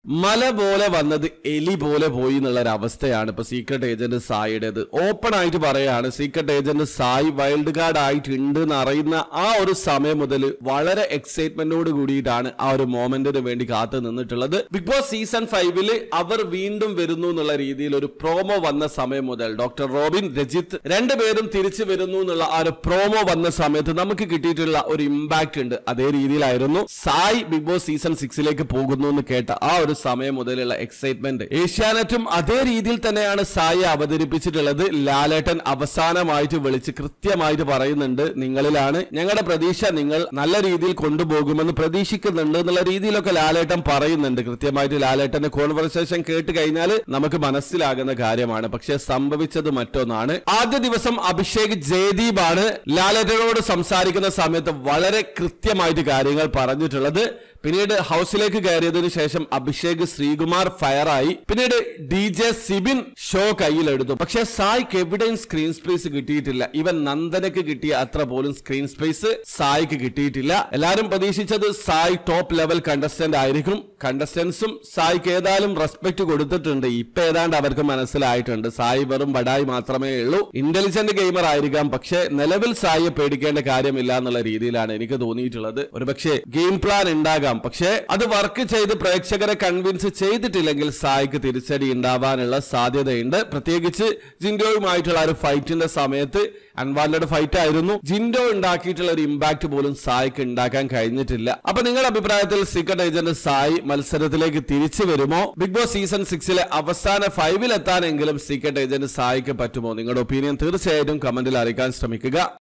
മല പോലെ വന്നത് എലി പോലെ പോയി എന്നുള്ള ഒരു അവസ്ഥയാണ് ഇപ്പൊ സീക്രട്ട് ഏജന്റ് സായിയുടേത് ഓപ്പൺ ആയിട്ട് പറയാണ് secret agent Sai wild card ആയിട്ടുണ്ട് എന്ന് അറിയുന്ന ആ ഒരു സമയം മുതൽ വളരെ എക്സൈറ്റ്മെന്റോട് കൂടിയിട്ടാണ് ആ ഒരു മോമെന്റിന് വേണ്ടി കാത്തു നിന്നിട്ടുള്ളത് ബിഗ് ബോസ് സീസൺ ഫൈവില് അവർ വീണ്ടും വരുന്നു എന്നുള്ള രീതിയിൽ ഒരു പ്രോമോ വന്ന സമയം മുതൽ ഡോക്ടർ റോബിൻ രജിത്ത് രണ്ടുപേരും തിരിച്ചു വരുന്നു എന്നുള്ള ആ ഒരു പ്രോമോ വന്ന സമയത്ത് നമുക്ക് കിട്ടിയിട്ടുള്ള ഒരു ഇമ്പാക്ട് ഉണ്ട് അതേ രീതിയിലായിരുന്നു സായി ബിഗ് ബോസ് സീസൺ സിക്സിലേക്ക് പോകുന്നു എന്ന് കേട്ട ആ ഒരു സമയം മുതലുള്ള എക്സൈറ്റ്മെന്റ് ഏഷ്യാനെറ്റും അതേ രീതിയിൽ തന്നെയാണ് സായി അവതരിപ്പിച്ചിട്ടുള്ളത് ലാലേട്ടൻ അവസാനമായിട്ട് വിളിച്ച് കൃത്യമായിട്ട് പറയുന്നുണ്ട് നിങ്ങളിലാണ് ഞങ്ങളുടെ പ്രതീക്ഷ നിങ്ങൾ നല്ല രീതിയിൽ കൊണ്ടുപോകുമെന്ന് പ്രതീക്ഷിക്കുന്നുണ്ട് എന്നുള്ള രീതിയിലൊക്കെ ലാലേട്ടൻ പറയുന്നുണ്ട് കൃത്യമായിട്ട് ലാലേട്ടന്റെ കോൺവെർസേഷൻ കേട്ട് കഴിഞ്ഞാൽ നമുക്ക് മനസ്സിലാകുന്ന കാര്യമാണ് പക്ഷെ സംഭവിച്ചത് മറ്റൊന്നാണ് ആദ്യ ദിവസം അഭിഷേക് ജയദീപാണ് ലാലേട്ടനോട് സംസാരിക്കുന്ന സമയത്ത് വളരെ കൃത്യമായിട്ട് കാര്യങ്ങൾ പറഞ്ഞിട്ടുള്ളത് പിന്നീട് ഹൗസിലേക്ക് കയറിയതിനു ശേഷം അഭിഷേക് ശ്രീകുമാർ ഫയറായി പിന്നീട് ഡി ജെ സിബിൻ ഷോ കയ്യിലെടുത്തു പക്ഷെ സായിക്ക് എവിടെയും സ്ക്രീൻ സ്പേസ് കിട്ടിയിട്ടില്ല ഇവൻ നന്ദനക്ക് കിട്ടിയ അത്ര പോലും സ്ക്രീൻ സ്പേസ് സായിക്ക് കിട്ടിയിട്ടില്ല എല്ലാരും പ്രതീക്ഷിച്ചത് സായ് ടോപ്പ് ലെവൽ കണ്ടസ്റ്റന്റ് ആയിരിക്കും കണ്ടസ്റ്റൻസും സായിക്ക് ഏതായാലും റെസ്പെക്ട് കൊടുത്തിട്ടുണ്ട് ഇപ്പൊ ഏതാണ്ട് അവർക്ക് മനസ്സിലായിട്ടുണ്ട് സായി വെറും ബഡായി മാത്രമേ ഉള്ളൂ ഇന്റലിജന്റ് ഗെയിമർ ആയിരിക്കാം പക്ഷെ നിലവിൽ സായിയെ പേടിക്കേണ്ട കാര്യമില്ല എന്നുള്ള രീതിയിലാണ് എനിക്ക് തോന്നിയിട്ടുള്ളത് ഒരുപക്ഷെ ഗെയിം പ്ലാൻ ഉണ്ടാകാം പക്ഷെ അത് വർക്ക് ചെയ്ത് പ്രേക്ഷകരെ കൺവിൻസ് ചെയ്തിട്ടില്ലെങ്കിൽ സായിക്ക് തിരിച്ചടി ഉണ്ടാവാനുള്ള സാധ്യതയുണ്ട് പ്രത്യേകിച്ച് ജിൻഡോയുമായിട്ടുള്ള ആ ഒരു ഫൈറ്റിന്റെ സമയത്ത് അൺവാണ്ടഡ് ഫൈറ്റ് ആയിരുന്നു ജിൻഡോ ഉണ്ടാക്കിയിട്ടുള്ള ഒരു ഇമ്പാക്ട് പോലും സായിക്ക് ഉണ്ടാക്കാൻ കഴിഞ്ഞിട്ടില്ല അപ്പൊ നിങ്ങളുടെ അഭിപ്രായത്തിൽ സീക്രട്ട് ഏജന്റ് സായി മത്സരത്തിലേക്ക് തിരിച്ചു വരുമോ ബിഗ് ബോസ് സീസൺ സിക്സിലെ അവസാന ഫൈവിൽ എത്താനെങ്കിലും സീക്രട്ട് ഏജന്റ് സായിക്ക് പറ്റുമോ നിങ്ങളുടെ ഒപ്പീനിയൻ തീർച്ചയായിട്ടും കമന്റിൽ അറിയിക്കാൻ ശ്രമിക്കുക